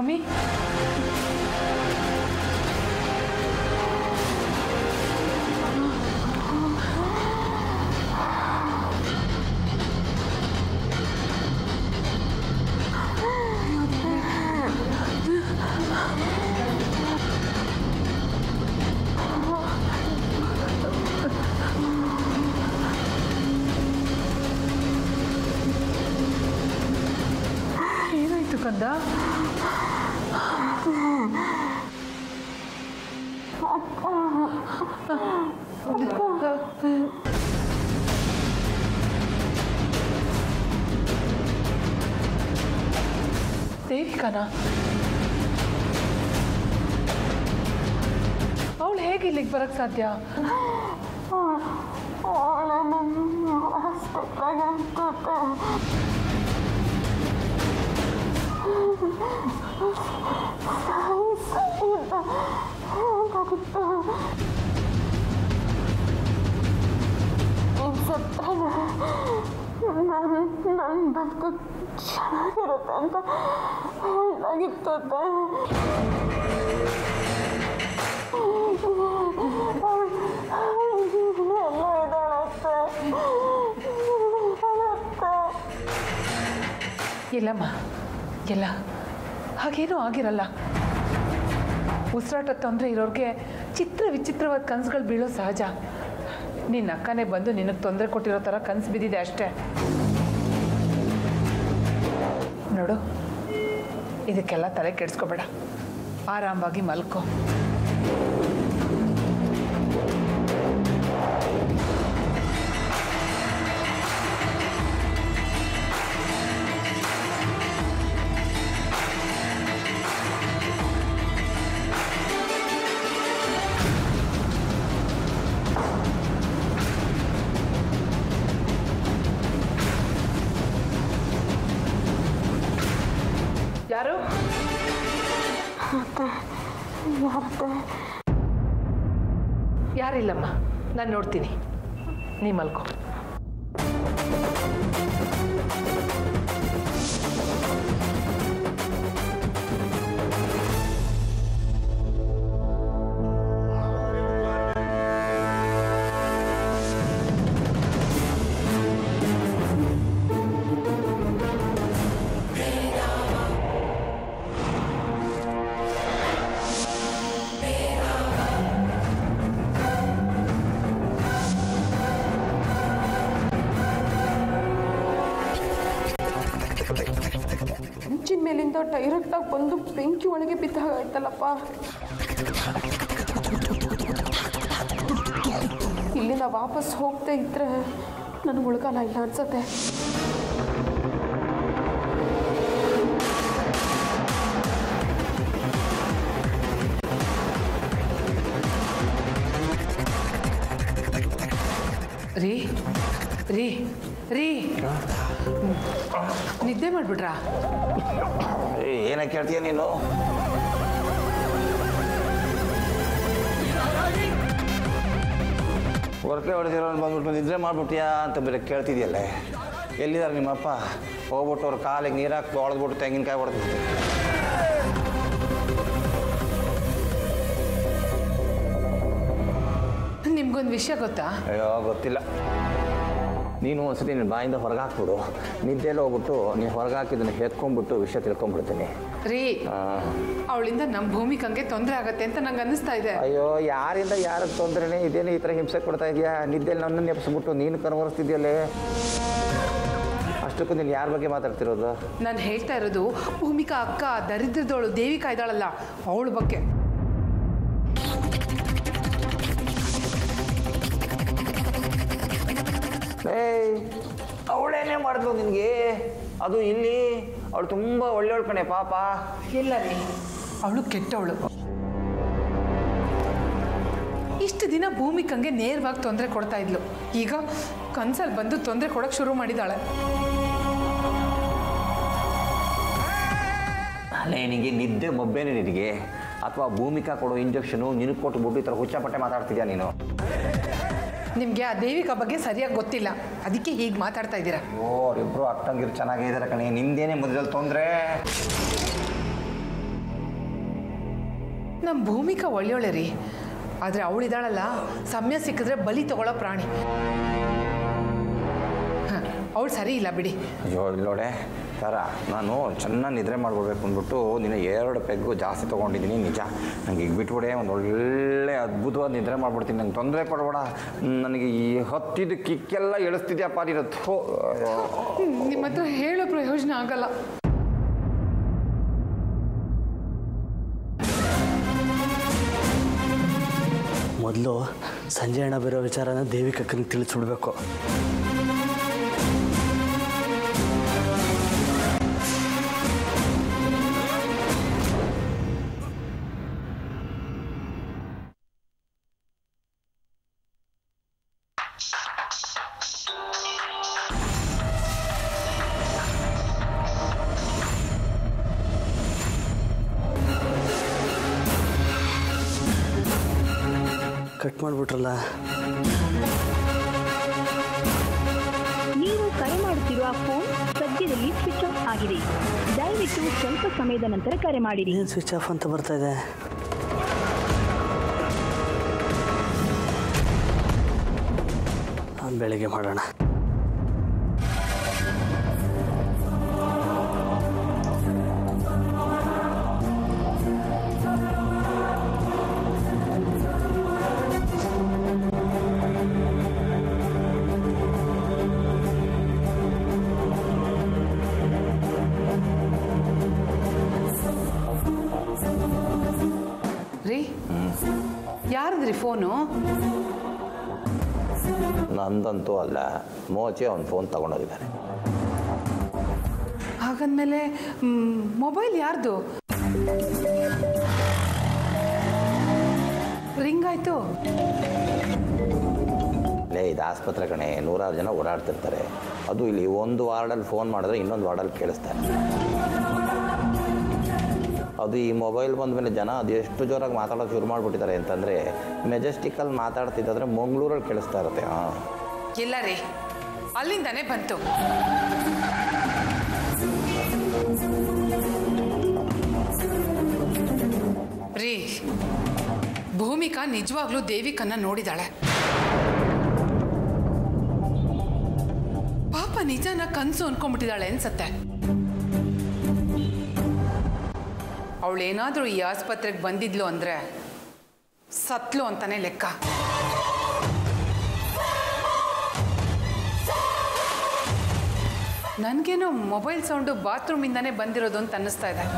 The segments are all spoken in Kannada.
ಸ್ವಾಮಿ ಏನಾಯ್ತು ಕಂದ ದೇವಿಕನ ಅವಳು ಹೇಗೆ ಇಲ್ಲಿಗೆ ಬರಕ್ ಸಾಧ್ಯ ನಾನು ನನ್ನ ಬದುಕು ಚೆನ್ನಾಗಿರುತ್ತೆ ಅಂತ ಹೇಳ್ದಾಗಿತ್ತು ಅತ್ತೆ. ಅವ್ಳು- ಅವ್ಳು ಜೀವನ ಎಲ್ಲ ಇದ್ದಾಳೆ ಅತ್ತೆ. ಅತ್ತೆ. ಇಲ್ಲಮ್ಮ ಇಲ್ಲ ಹಾಗೇನೂ ಆಗಿರಲ್ಲ ಉಸಿರಾಟ ತೊಂದರೆ ಇರೋರಿಗೆ ಚಿತ್ರ ವಿಚಿತ್ರವಾದ ಕನಸುಗಳು ಬೀಳೋ ಸಹಜ ನಿನ್ನ ಅಕ್ಕನೇ ಬಂದು ನಿನಗೆ ತೊಂದರೆ ಕೊಟ್ಟಿರೋ ಥರ ಕನಸು ಬಿದ್ದಿದೆ ಅಷ್ಟೇ ನೋಡು ಇದಕ್ಕೆಲ್ಲ ತಲೆ ಕೆಡಿಸ್ಕೋಬೇಡ ಆರಾಮಾಗಿ ಮಲ್ಕೋ ಯಾರು ಯಾರಿಲ್ಲಮ್ಮ ನಾನು ನೋಡ್ತೀನಿ ನೀ ಮಲ್ಕೋ ಹೆಂಚಿನ ಮೇಲಿಂದ ಡೈರೆಕ್ಟಾಗಿ ಬಂದು ಬೆಂಕಿ ಒಳಗೆ ಬಿದ್ದ ಹಾಗಾಯ್ತಲ್ಲಪ್ಪ ಇಲ್ಲಿಂದ ವಾಪಸ್ ಹೋಗ್ತಾ ಇದ್ರೆ ನನಗೆ ಉಳ್ಗಾಲ ಇಲ್ಲ ಅನ್ಸತ್ತೆ ರೀ ರೀ ರೀ ನಿದ್ದೆ ಮಾಡಿಬಿಟ್ರಾ ಏನ ಕೇಳ್ತೀಯ ನೀನು ಹೊರಕೆ ಹೊಡೆದಿರೋನು ಬಂದ್ಬಿಟ್ಟು ನಿದ್ರೆ ಮಾಡ್ಬಿಟ್ಯಾ ಅಂತ ಬೇರೆ ಕೇಳ್ತಿದ್ಯಲ್ಲ ಎಲ್ಲಿದ್ದಾರೆ ನಿಮ್ಮಪ್ಪ ಹೋಗ್ಬಿಟ್ಟು ಅವ್ರ ಕಾಲಿಗೆ ನೀರು ಹಾಕಿ ಹೊಡೆದ್ಬಿಟ್ಟು ತೆಂಗಿನಕಾಯಿ ಹೊಡೆದ್ಬಿಟ್ಟು ನಿಮ್ಗೊಂದು ವಿಷಯ ಗೊತ್ತಾ ಅಯ್ಯೋ ಗೊತ್ತಿಲ್ಲ ನೀನು ಒಂದ್ಸತಿ ನಿನ್ನ ಬಾಯಿಂದ ಹೊರಗೆ ಹಾಕ್ಬಿಡು ನಿದ್ದೆಲ್ಲ ಹೋಗ್ಬಿಟ್ಟು ನೀನು ಹೊರಗೆ ಹಾಕಿದ್ದನ್ನು ಹೆತ್ಕೊಂಡ್ಬಿಟ್ಟು ವಿಷಯ ತಿಳ್ಕೊಂಡ್ಬಿಡ್ತೀನಿ ರೀ ಆ, ಅವಳಿಂದ ನಮ್ಮ ಭೂಮಿಕಂಗೆ ತೊಂದರೆ ಆಗತ್ತೆ ಅಂತ ನಂಗೆ ಅನ್ನಿಸ್ತಾ ಇದೆ ಅಯ್ಯೋ ಯಾರಿಂದ ಯಾರಿಗೆ ತೊಂದರೆನೇ ಇದೇನು ಈ ಥರ ಹಿಂಸೆ ಕೊಡ್ತಾ ಇದೆಯಾ ನಿದ್ದೆಲ್ಲಿ ನನ್ನನ್ನು ನೆಪ್ಸ್ಬಿಟ್ಟು ನೀನು ಕನ್ವರಿಸ್ತಿದ್ಯಲ್ಲೇ ಅಷ್ಟಕ್ಕೂ ನೀನು ಯಾರ ಬಗ್ಗೆ ಮಾತಾಡ್ತಿರೋದು ನಾನು ಹೇಳ್ತಾ ಇರೋದು ಭೂಮಿಕಾ ಅಕ್ಕ ದರಿದ್ರದವಳು ದೇವಿಕಾ ಇದ್ದಾಳಲ್ಲ ಅವಳ ಬಗ್ಗೆ ಏಯ್ ಅವಳೇನೇ ಮಾಡಿದ್ಲು ನಿನಗೆ ಅದು ಇಲ್ಲಿ ಅವಳು ತುಂಬ ಒಳ್ಳೆಯವಳು ಕಣೆ ಪಾಪ ಇಲ್ಲ ರೀ ಅವಳು ಕೆಟ್ಟವಳು ಇಷ್ಟು ದಿನ ಭೂಮಿಕಂಗೆ ನೇರವಾಗಿ ತೊಂದರೆ ಕೊಡ್ತಾ ಇದ್ಲು ಈಗ ಕನ್ಸಲ್ಲಿ ಬಂದು ತೊಂದರೆ ಕೊಡೋಕೆ ಶುರು ಮಾಡಿದಾಳೆ ಅಲ್ಲೇ ನಿನಗೆ ನಿದ್ದೆ ಮೊಬ್ಬೇನೆ ನಿನಗೆ ಅಥವಾ ಭೂಮಿಕಾ ಕೊಡೋ ಇಂಜೆಕ್ಷನು ನಿನಗೆ ಕೊಟ್ಬಿಟ್ಟು ಈ ಥರ ಹುಚ್ಚಾಪಟ್ಟೆ ಮಾತಾಡ್ತಿದ್ಯಾ ನೀನು ನಿಮಗೆ ಆ ದೇವಿಕಾ ಬಗ್ಗೆ ಸರಿಯಾಗಿ ಗೊತ್ತಿಲ್ಲ ಅದಕ್ಕೆ ಹೀಗೆ ಮಾತಾಡ್ತಾ ಇದ್ದೀರಾ ಓ ಇಬ್ಬರು ಅಕ್ಕಂಗಿರು ಚೆನ್ನಾಗೇ ಇದ್ದಾರೆ ಕಣೆ ನಿಂದೇನೆ ಮೊದಲಲ್ಲಿ ತೊಂದರೆ ನಮ್ಮ ಭೂಮಿಕಾ ಒಳ್ಳೆಯವಳೆ ರೀ ಆದರೆ ಅವಳಿದಾಳಲ್ಲ ಸಮಯ ಸಿಕ್ಕಿದ್ರೆ ಬಲಿ ತಗೊಳ್ಳೋ ಪ್ರಾಣಿ ಅವಳು ಸರಿ ಇಲ್ಲ ಬಿಡಿ ಅಯ್ಯೋ ಇಲ್ಲೋಡೆ ಸರ ನಾನು ಚೆನ್ನಾಗಿ ನಿದ್ರೆ ಮಾಡ್ಬಿಡ್ಬೇಕು ಅಂದ್ಬಿಟ್ಟು ನಿನ್ನ ಎರಡು ಪೆಗ್ಗು ಜಾಸ್ತಿ ತೊಗೊಂಡಿದ್ದೀನಿ ನಿಜ ನನಗೆ ಈಗ ಬಿಟ್ಬಿಡೆ ಒಂದು ಒಳ್ಳೆ ಅದ್ಭುತವಾದ ನಿದ್ರೆ ಮಾಡ್ಬಿಡ್ತೀನಿ ನಂಗೆ ತೊಂದರೆ ಕೊಡಬೇಡ ನನಗೆ ಈ ಹತ್ತಿದ ಕಿಕ್ಕೆಲ್ಲ ಎಳಿಸ್ತಿದ್ಯಪ್ಪ ನೀನು ಥೋ ಅಯ್ಯೋ. ನಿಮ್ಮ ಹತ್ರ ಹೇಳೋ ಪ್ರಯೋಜನ ಆಗಲ್ಲ ಮೊದಲು ಸಂಜೆ ಅಣ್ಣ ಬರೋ ವಿಚಾರನ ದೇವಿಕಕ್ಕನಿಗೆ ತಿಳಿಸ್ಬಿಡ್ಬೇಕು ಕಟ್ ಮಾಡಿಬಿಟ್ರಲ್ಲ ನೀವು ಕರೆ ಮಾಡುತ್ತಿರುವ ಫೋನ್ ಸದ್ಯದಲ್ಲಿ ಸ್ವಿಚ್ ಆಫ್ ಆಗಿದೆ ದಯವಿಟ್ಟು ಸ್ವಲ್ಪ ಸಮಯದ ನಂತರ ಕರೆ ಮಾಡಿರಿ ಏನು ಸ್ವಿಚ್ ಆಫ್ ಅಂತ ಬರ್ತಾ ಇದೆ ಆ, ಬೆಳಿಗ್ಗೆ ಮಾಡೋಣ ರೀ ಯಾರದ್ರಿ ಫೋನು ನಂದಂತೂ ಅಲ್ಲ ಮೋಚೆ ಅವ್ನು ಫೋನ್ ತೊಗೊಂಡೋಗಿದ್ದಾನೆ ಹಾಗಂದ್ಮೇಲೆ ಮೊಬೈಲ್ ಯಾರ್ದು ರಿಂಗ್ ಆಯ್ತು ಲೇ ಇದು ಆಸ್ಪತ್ರೆ ಕಣೆ ನೂರಾರು ಜನ ಓಡಾಡ್ತಿರ್ತಾರೆ ಅದು ಇಲ್ಲಿ ಒಂದು ವಾರ್ಡಲ್ಲಿ ಫೋನ್ ಮಾಡಿದ್ರೆ ಇನ್ನೊಂದು ವಾರ್ಡಲ್ಲಿ ಕೇಳಿಸ್ತಾರೆ ಅದು ಈ ಮೊಬೈಲ್ ಬಂದಮೇಲೆ ಜನ ಅದು ಎಷ್ಟು ಜೋರಾಗಿ ಮಾತಾಡೋಕೆ ಶುರು ಮಾಡಿಬಿಟ್ಟಿದ್ದಾರೆ ಅಂತಂದರೆ ಮೆಜೆಸ್ಟಿಕಲ್ಲಿ ಮಾತಾಡ್ತಿದ್ದಾದ್ರೆ ಮಂಗಳೂರಲ್ಲಿ ಕೇಳಿಸ್ತಾ ಇರುತ್ತೆ ಹಾಂ ಇಲ್ಲ ರೀ ಅಲ್ಲಿಂದಾನೇ ಬಂತು ರೀ ಭೂಮಿಕಾ ನಿಜವಾಗ್ಲೂ ದೇವಿಕನ್ನ ನೋಡಿದಾಳೆ ಪಾಪ ನಿಜನ ಕನ್ಸು ಅನ್ಕೊಂಡ್ಬಿಟ್ಟಿದ್ದಾಳೆ ಅನ್ಸತ್ತೆ ಅವಳೇನಾದ್ರೂ ಈ ಆಸ್ಪತ್ರೆಗೆ ಬಂದಿದ್ಲು ಅಂದ್ರೆ ಸತ್ಲು ಅಂತಾನೆ ಲೆಕ್ಕ ನನಗೇನೋ ಮೊಬೈಲ್ ಸೌಂಡು ಬಾತ್ರೂಮಿಂದಾನೇ ಬಂದಿರೋದು ಅಂತ ಅನ್ನಿಸ್ತಾ ಇದೆ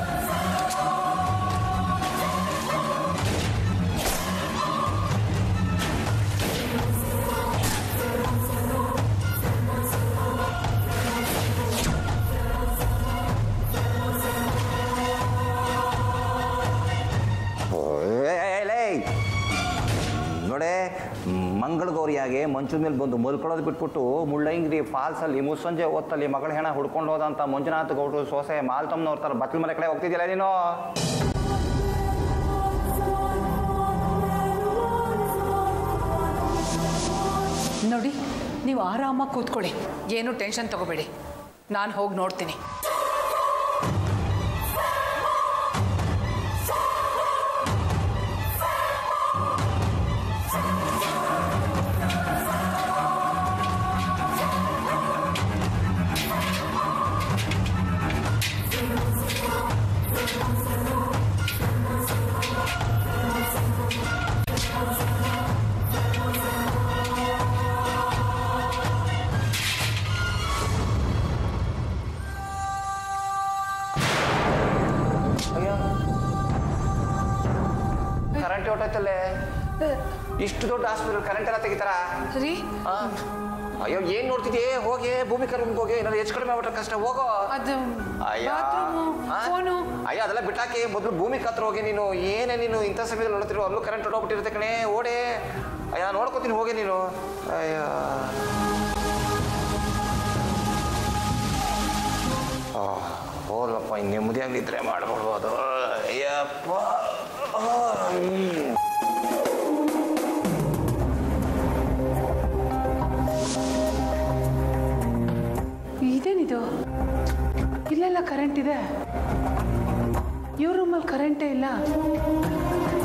ಲೇ ನೋಡೆ ಮಂಗಳಗೌರಿಯಾಗೆ ಮಂಚದ ಮೇಲೆ ಬಂದು ಮಲ್ಕೊಳ್ಳೋದು ಬಿಟ್ಬಿಟ್ಟು ಮುಳ್ಳಂಗಿರಿ ಫಾಲ್ಸಲ್ಲಿ ಮುಸ್ಸಂಜೆ ಹೊತ್ತಲ್ಲಿ ಮಗಳ ಹೆಣ ಹುಡ್ಕೊಂಡು ಹೋದಂಥ ಮಂಜುನಾಥ್ ಗೌಡ್ರು ಸೊಸೆ ಮಾಲ್ತಮ್ಮನವ್ರ ಥರ ಬಟ್ಲ ಮನೆ ಕಡೆ ಹೋಗ್ತಿದ್ಯಲ್ಲ ನೀನು ನೋಡಿ ನೀವು ಆರಾಮಾಗಿ ಕೂತ್ಕೊಳ್ಳಿ ಏನು ಟೆನ್ಷನ್ ತಗೋಬೇಡಿ ನಾನು ಹೋಗಿ ನೋಡ್ತೀನಿ ಅಯ್ಯೋ ಕರೆಂಟ್ ಹೊಟ್ಟೈತಲ್ಲೇ ಇಷ್ಟು ದೊಡ್ಡ ಹಾಸ್ಪಿಟಲ್ ಕರೆಂಟ್ ಎಲ್ಲ ತೆಗಿತಾರ ರೀ ಅಯ್ಯೋ ಏನ್ ನೋಡ್ತಿದ್ಯೆ ಹೋಗಿ ಭೂಮಿಕಾ ರೂಮ್ಗೆ ಹೋಗಿ ಏನಾದ್ರು ಹೆಚ್ಚು ಕಡಿಮೆ ಆಗ್ಬಿಟ್ರೆ ಕಷ್ಟ ಹೋಗೋ ಅದು ಅಯ್ಯ ಬಾತ್ರೂಮು ಆ? ಫೋನು ಅಯ್ಯ ಅದೆಲ್ಲ ಬಿಟ್ಟಾಕಿ ಮೊದಲು ಭೂಮಿಕಾ ಹತ್ರ ಹೋಗಿ ನೀನು ಏನೇ ನೀನು ಇಂಥ ಸಮಯದಲ್ಲಿ ನೋಡ್ತಿರೋ ಅಲ್ಲೂ ಕರೆಂಟ್ ಹೊಟ್ಟೋಗ್ಬಿಟ್ಟಿರುತ್ತೆ ಕಣೆ ಓಡೆ ಅಯ್ಯ ನೋಡ್ಕೋತೀನಿ ಹೋಗಿ ನೀನು ಅಯ್ಯ ಆ, ಹೋಗ್ಲಪ್ಪ ಇನ್ನು ನೆಮ್ಮದಿಯಾಗಿ ನಿದ್ರೆ ಮಾಡ್ಬಿಡ್ಬೋದು ಅಯ್ಯಪ್ಪ ಆ, ಹ್ಮ್. ಇದೇನಿದು ಇಲ್ಲೆಲ್ಲ ಕರೆಂಟ್ ಇದೆ ಇವ್ರ ರೂಮಲ್ಲಿ ಕರೆಂಟೇ ಇಲ್ಲ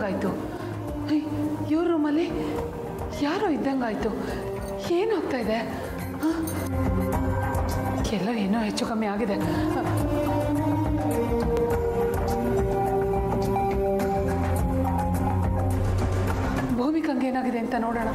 ಇದ್ದಂಗಾಯ್ತು ಇವ್ರ ರೂಮಲ್ಲಿ ಯಾರೋ ಇದ್ದಂಗಾಯ್ತು ಏನಾಗ್ತಾ ಇದೆ ಹ? ಎಲ್ಲ ಏನೋ ಹೆಚ್ಚು ಕಮ್ಮಿ ಆಗಿದೆ ಭೂಮಿಕಂಗೆ ಏನಾಗಿದೆ ಅಂತ ನೋಡೋಣ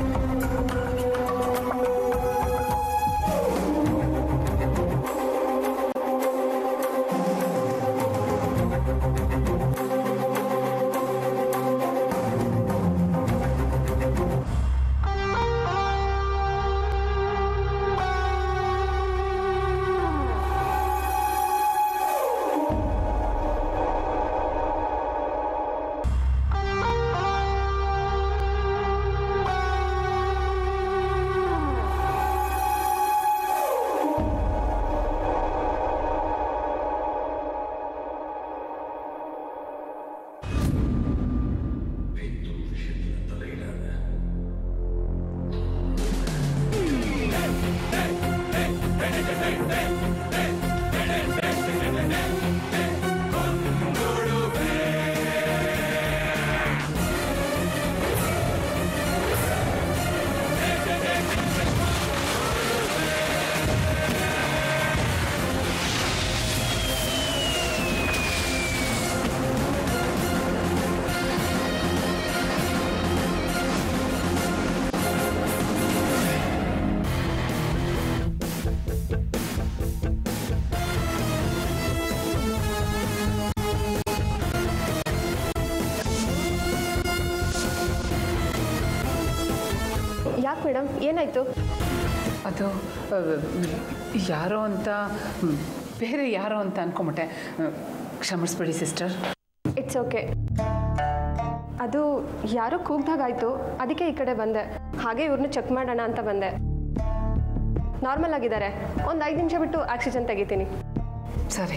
ಯಾಕೆ ಮೇಡಮ್ ಏನಾಯಿತು ಅದು ಆ, ಯಾರೋ ಅಂತ ಮ್, ಬೇರೆ ಯಾರೋ ಅಂತ ಅನ್ಕೊಂಬಿಟ್ಟೆ ಆ, ಕ್ಷಮಿಸ್ಬಿಡಿ ಸಿಸ್ಟರ್ ಇಟ್ಸ್ ಓಕೆ ಅದು ಯಾರೋ ಕೂಗ್ದಾಗಾಯ್ತು ಅದಕ್ಕೆ ಈ ಕಡೆ ಬಂದೆ ಹಾಗೆ ಇವ್ರನ್ನ ಚೆಕ್ ಮಾಡೋಣ ಅಂತ ಬಂದೆ ನಾರ್ಮಲ್ ಆಗಿದ್ದಾರೆ ಒಂದು ಐದು ನಿಮಿಷ ಬಿಟ್ಟು ಆಕ್ಸಿಜನ್ ತೆಗಿತೀನಿ ಸರಿ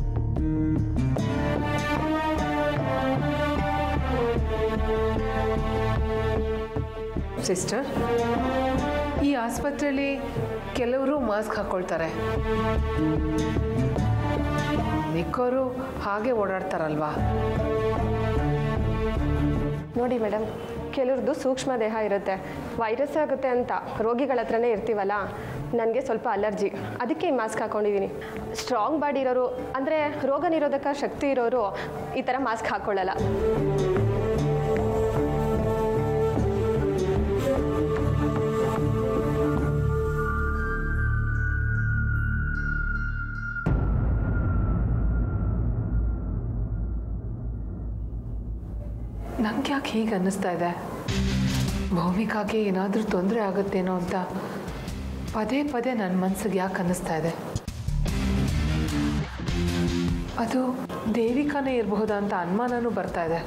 ಸಿಸ್ಟರ್ ಈ ಆಸ್ಪತ್ರೆಯಲ್ಲಿ ಕೆಲವರು ಮಾಸ್ಕ್ ಹಾಕ್ಕೊಳ್ತಾರೆ ಮಿಕ್ಕೋರು ಹಾಗೆ ಓಡಾಡ್ತಾರಲ್ವಾ ನೋಡಿ ಮೇಡಮ್ ಕೆಲವ್ರದ್ದು ಸೂಕ್ಷ್ಮ ದೇಹ ಇರುತ್ತೆ ವೈರಸ್ ಆಗುತ್ತೆ ಅಂತ ರೋಗಿಗಳ ಹತ್ರನೇ ಇರ್ತೀವಲ್ಲ ನನಗೆ ಸ್ವಲ್ಪ ಅಲರ್ಜಿ ಅದಕ್ಕೆ ಈ ಮಾಸ್ಕ್ ಹಾಕ್ಕೊಂಡಿದ್ದೀನಿ ಸ್ಟ್ರಾಂಗ್ ಬಾಡಿ ಇರೋರು ಅಂದರೆ ರೋಗ ನಿರೋಧಕ ಶಕ್ತಿ ಇರೋರು ಈ ಥರ ಮಾಸ್ಕ್ ಹಾಕ್ಕೊಳ್ಳಲ್ಲ ನಂಗೆ ಯಾಕೆ ಹೀಗೆ ಅನ್ನಿಸ್ತಾ ಇದೆ ಭೌಮಿಕಾಗೆ ಏನಾದರೂ ತೊಂದರೆ ಆಗುತ್ತೇನೋ ಅಂತ ಪದೇ ಪದೇ ನನ್ನ ಮನ್ಸಿಗೆ ಯಾಕೆ ಅನ್ನಿಸ್ತಾ ಇದೆ ಅದು ದೇವಿಕಾನೇ ಇರಬಹುದಾ ಅಂತ ಅನುಮಾನನೂ ಬರ್ತಾ ಇದೆ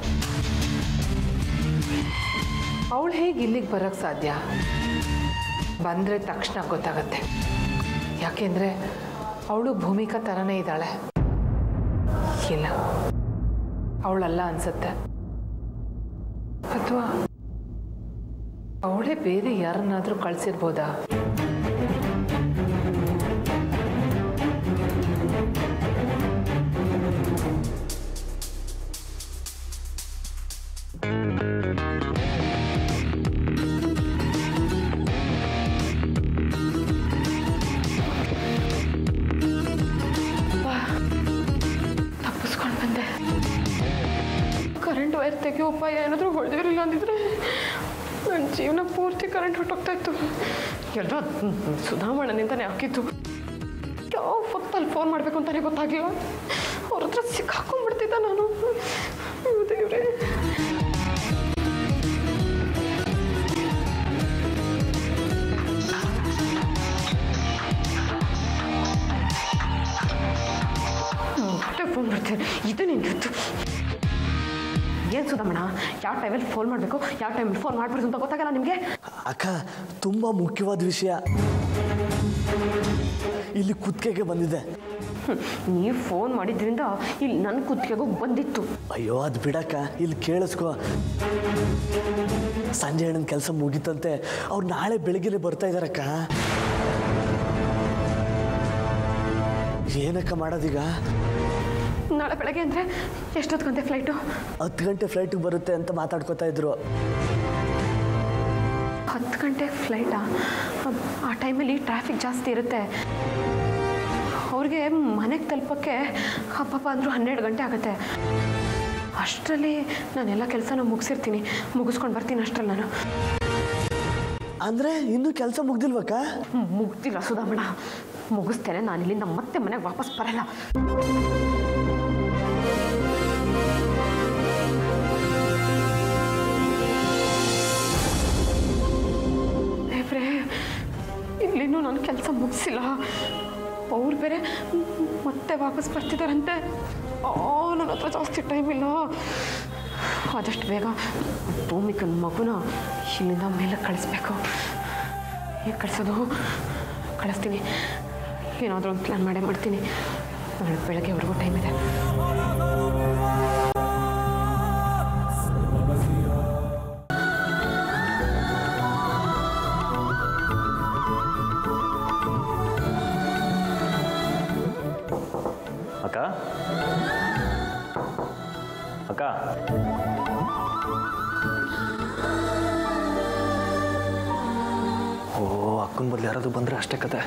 ಅವಳು ಹೇಗೆ ಇಲ್ಲಿಗೆ ಬರೋಕ್ಕೆ ಸಾಧ್ಯ ಬಂದರೆ ತಕ್ಷಣ ಗೊತ್ತಾಗತ್ತೆ ಯಾಕೆಂದರೆ ಅವಳು ಭೂಮಿಕಾ ಥರನೇ ಇದ್ದಾಳೆ ಇಲ್ಲ ಅವಳಲ್ಲ ಅನ್ಸುತ್ತೆ ಅಥವಾ ಅವಳೇ ಬೇರೆ ಯಾರನ್ನಾದರೂ ಕಳಿಸಿರ್ಬೋದಾ ತಪ್ಪಿಸ್ಕೊಂಡು ಬಂದೆ ಕರೆಂಟ್ ವೈರ್ ತೆಗೆಯೋ ಉಪಾಯ ಏನಾದರೂ ಹೊಡೆದಿರಲಿಲ್ಲ ಅಂದಿದ್ರೆ ನನ್ನ ಜೀವನ ಪೂರ್ತಿ ಕರೆಂಟ್ ಹೊಟ್ಟೋಗ್ತಾ ಇತ್ತು ಎಲ್ಲ ಸುಧಾಮಣ್ಣನಿಂದನೇ ಹಾಕಿತ್ತು ಯಾವ ಹೊತ್ತಲ್ಲಿ ಫೋನ್ ಮಾಡಬೇಕು ಅಂತಾನೆ ಗೊತ್ತಾಗಿಲ್ಲ ಅವ್ರ ಹತ್ರ ಸಿಕ್ಕಾಕೊಂಡ್ಬಿಡ್ತಿದ್ದ ನಾನು ಅಯ್ಯೋ ದೇವ್ರೇ ಮತ್ತೆ ಫೋನ್ ಮಾಡ್ತೇನೆ ಇದು ನಿಂತಿತ್ತು ಏನು ಸುಧಮಣ ಯಾವ ಟೈಮಲ್ಲಿ ಫೋನ್ ಮಾಡಬೇಕು ಯಾವ ಟೈಮಲ್ಲಿ ಫೋನ್ ಮಾಡ್ಬಿಡ್ತು ಅಂತ ಗೊತ್ತಾಗಲ್ಲ ನಿಮಗೆ ಅಕ್ಕ ತುಂಬ ಮುಖ್ಯವಾದ ವಿಷಯ ಇಲ್ಲಿ ಕುತ್ತಿಗೆಗೆ ಬಂದಿದೆ ನೀವು ಫೋನ್ ಮಾಡಿದ್ರಿಂದ ಇಲ್ಲಿ ನನ್ನ ಕುತ್ತಿಗೆಗೂ ಬಂದಿತ್ತು ಅಯ್ಯೋ ಅದು ಬಿಡಕ್ಕ ಇಲ್ಲಿ ಕೇಳಿಸ್ಕೊ ಸಂಜೆ ಅಣ್ಣನ ಕೆಲಸ ಮುಗೀತಂತೆ ಅವ್ರು ನಾಳೆ ಬೆಳಿಗ್ಗೆ ಬರ್ತಾ ಇದಾರಕ್ಕ ಏನಕ್ಕ ಮಾಡೋದೀಗ ನಾಳೆ ಬೆಳಗ್ಗೆ ಅಂದರೆ ಎಷ್ಟೊತ್ತು ಗಂಟೆ ಫ್ಲೈಟು ಹತ್ತು ಗಂಟೆ ಫ್ಲೈಟಿಗೆ ಬರುತ್ತೆ ಅಂತ ಮಾತಾಡ್ಕೋತಾ ಇದ್ರು ಹತ್ತು ಗಂಟೆ ಫ್ಲೈಟಾ ಆ ಟೈಮಲ್ಲಿ ಟ್ರಾಫಿಕ್ ಜಾಸ್ತಿ ಇರುತ್ತೆ ಅವ್ರಿಗೆ ಮನೆಗೆ ತಲುಪೋಕ್ಕೆ ಹಬ್ಬಪ್ಪ ಅಂದರೂ ಹನ್ನೆರಡು ಗಂಟೆ ಆಗುತ್ತೆ ಅಷ್ಟರಲ್ಲಿ ನಾನೆಲ್ಲ ಕೆಲಸನ ಮುಗಿಸಿರ್ತೀನಿ ಮುಗಿಸ್ಕೊಂಡು ಬರ್ತೀನಿ ಅಷ್ಟರಲ್ಲಿ ನಾನು ಅಂದರೆ ಇನ್ನೂ ಕೆಲಸ ಮುಗ್ದಿಲ್ವಕ್ಕ ಹ್ಮ್, ಮುಗ್ದಿಲ್ಲ ಸುಧಾಮಣ ಮುಗಿಸ್ತೇನೆ ನಾನು ಇಲ್ಲಿಂದ ಮತ್ತೆ ಮನೆಗೆ ವಾಪಸ್ ಬರಲ್ಲ ದೇವ್ರೇ ಇಲ್ಲಿನೂ ನಾನು ಕೆಲಸ ಮುಗಿಸಿಲ್ಲ ಅವ್ರು ಬೇರೆ ಮತ್ತೆ ವಾಪಸ್ ಬರ್ತಿದ್ದಾರಂತೆ ಆ ನನ್ನ ಹತ್ರ ಜಾಸ್ತಿ ಟೈಮ್ ಇಲ್ಲ ಆದಷ್ಟು ಬೇಗ ಭೂಮಿಕನ ಮಗುನ ಇಲ್ಲಿಂದ ಮೇಲೆ ಕಳಿಸ್ಬೇಕು ಹೇಗೆ ಕಳಿಸೋದು ಕಳಿಸ್ತೀನಿ ಏನಾದರೂ ಒಂದು ಪ್ಲ್ಯಾನ್ ಮಾಡೇ ಮಾಡ್ತೀನಿ ನಾಳೆ ಬೆಳಗ್ಗೆವರೆಗೂ ಟೈಮ್ ಇದೆ ಅಕ್ಕ ಅಕ್ಕ ಓ ಅಕ್ಕನ ಬದಲು ಯಾರಾದರೂ ಬಂದರೆ ಅಷ್ಟೇ ಕತೆ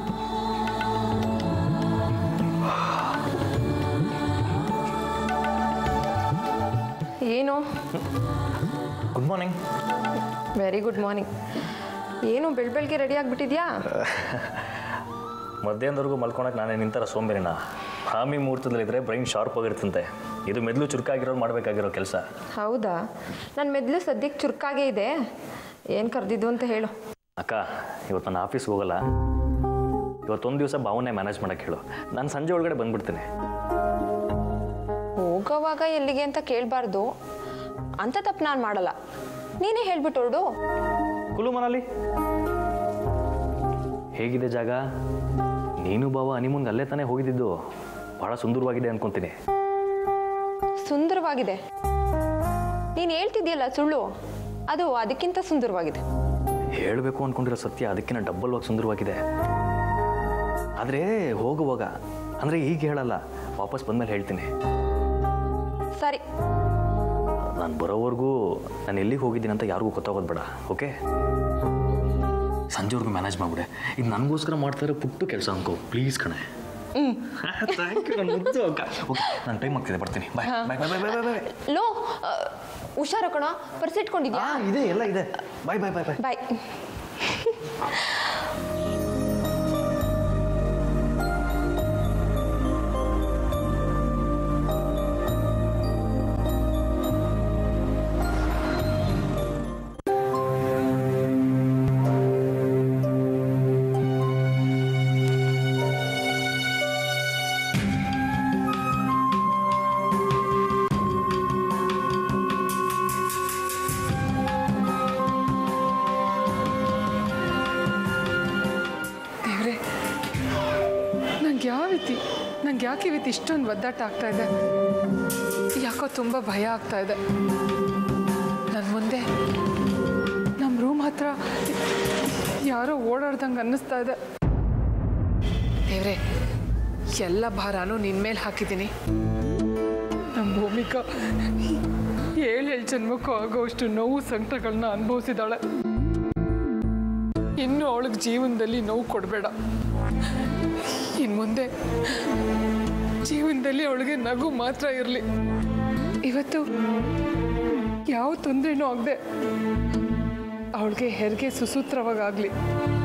ಏನು good morning very good morning ಏನು ಬೆಳ್ ಬೆಳಗ್ಗೆ ರೆಡಿ ಆಗಿಬಿಟ್ಟಿದ್ಯಾ ಮಧ್ಯಾಹ್ನದವರೆಗೂ ಮಲ್ಕೊಳಕ್ಕೆ ನಾನೇ ನಿಂತರ ಸೋಂಬೇರಿನ ಹಾಮಿ ಮುಹೂರ್ತದಲ್ಲಿದ್ದರೆ ಬ್ರೈನ್ ಶಾರ್ಪ್ ಆಗಿರ್ತಂತೆ ಇದು ಮೆದ್ಲು ಚುರುಕಾಗಿರೋರು ಮಾಡಬೇಕಾಗಿರೋ ಕೆಲಸ ಹೌದಾ ನನ್ನ ಮೆದ್ಲು ಸದ್ಯಕ್ಕೆ ಚುರುಕಾಗೇ ಇದೆ ಏನು ಕರೆದಿದ್ದು ಅಂತ ಹೇಳು ಅಕ್ಕ ಇವತ್ತು ನಾನು ಆಫೀಸ್ಗೆ ಹೋಗಲ್ಲ ಇವತ್ತೊಂದು ದಿವಸ ಭಾವನೆ ಮ್ಯಾನೇಜ್ ಮಾಡೋಕ್ಕೆ ಹೇಳು ನಾನು ಸಂಜೆ ಒಳಗಡೆ ಬಂದ್ಬಿಡ್ತೀನಿ ಹೋಗೋವಾಗ ಎಲ್ಲಿಗೆ ಅಂತ ಕೇಳಬಾರ್ದು ಅಂತ ತಪ್ಪು ನಾನು ಮಾಡಲ್ಲ ನೀನೇ ಹೇಳ್ಬಿಟ್ಟು ಹೊರಡು ಕುಲು ಮನಾಲಿ ಹೇಗಿದೆ ಜಾಗ ನೀನು ಬಾವ ಹನಿಮೂನ್ಗೆ ಅಲ್ಲೇ ತಾನೇ ಹೋಗಿದ್ದಿದ್ದು ಭಾಳ ಸುಂದರವಾಗಿದೆ ಅನ್ಕೊಂತೀನಿ ಸುಂದರವಾಗಿದೆ ನೀನು ಹೇಳ್ತಿದ್ಯಲ್ಲ ಸುಳ್ಳು ಅದು ಅದಕ್ಕಿಂತ ಸುಂದರವಾಗಿದೆ ಹೇಳಬೇಕು ಅಂದ್ಕೊಂಡಿರೋ ಸತ್ಯ ಅದಕ್ಕಿಂತ ಡಬ್ಬಲ್ ಆಗಿ ಸುಂದರವಾಗಿದೆ ಆದರೆ ಹೋಗುವಾಗ ಅಂದರೆ ಈಗ ಹೇಳಲ್ಲ ವಾಪಸ್ ಬಂದಮೇಲೆ ಹೇಳ್ತೀನಿ ಸರಿ ನಾನು ಬರೋವರೆಗೂ ನಾನು ಎಲ್ಲಿಗೆ ಹೋಗಿದ್ದೀನಿ ಅಂತ ಯಾರಿಗೂ ಗೊತ್ತಾಗೋದು ಬೇಡ ಓಕೆ ಸಂಜೆವರೆಗೂ ಮ್ಯಾನೇಜ್ ಮಾಡಿಬಿಡೆ ಇದು ನನಗೋಸ್ಕರ ಮಾಡ್ತಾ ಇರೋ ಪುಟ್ಟು ಕೆಲಸ ಅನ್ಕೋ ಪ್ಲೀಸ್ ಕಣೆ ಥ್ಯಾಂಕ್ ಯು ನನ್ನ ಮುದ್ದು ಅಕ್ಕ ಓಕೆ ನಾನು ಟೈಮ್ ಆಗ್ತಿದೆ ಬರ್ತೀನಿ ಬಾಯ್ ಬಾಯ್ ಬಾಯ್ ಬಾಯ್ ಬಾಯ್ ಬಾಯ್ ಲೋ ಆ, ಹುಷಾರು ಕಣ ಪರ್ಸ್ ಇಟ್ಕೊಂಡಿದ್ಯಾ ಹಾಂ ಇದೆ ಎಲ್ಲ ಇದೆ ಬಾಯ್ ಬಾಯ್ ಬಾಯ್ ಬಾಯ್ ಬಾಯ್ ದೇವ್ರೆ ನಂಗೆ ಯಾವ ರೀತಿ ನಂಗೆ ಯಾಕೆ ಇವತ್ತು ಇಷ್ಟೊಂದು ಒದ್ದಾಟ ಆಗ್ತಾ ಇದೆ ಯಾಕೋ ತುಂಬ ಭಯ ಆಗ್ತಾ ಇದೆ ನನ್ನ ಮುಂದೆ ನಮ್ಮ ರೂಮ್ ಹತ್ರ ಯಾರೋ ಓಡಾಡ್ದಂಗೆ ಅನ್ನಿಸ್ತಾ ಇದೆ ದೇವ್ರೆ ಎಲ್ಲ ಭಾರನೂ ನಿನ್ನ ಮೇಲೆ ಹಾಕಿದ್ದೀನಿ ನಮ್ಮ ಭೂಮಿಕಾ ಏಳು ಏಳು ಜನ್ಮಕ್ಕೂ ಆಗೋಷ್ಟು ನೋವು ಸಂಕಟಗಳನ್ನ ಅನುಭವಿಸಿದಾಳೆ ಇನ್ನು ಅವಳಿಗೆ ಜೀವನದಲ್ಲಿ ನೋವು ಕೊಡಬೇಡ ಇನ್ನು ಮುಂದೆ ಜೀವನದಲ್ಲಿ ಅವಳಿಗೆ ನಗು ಮಾತ್ರ ಇರಲಿ ಇವತ್ತು ಯಾವ ತೊಂದರೆನೂ ಆಗದೆ ಅವಳಿಗೆ ಹೆರಿಗೆ ಸುಸೂತ್ರವಾಗಲಿ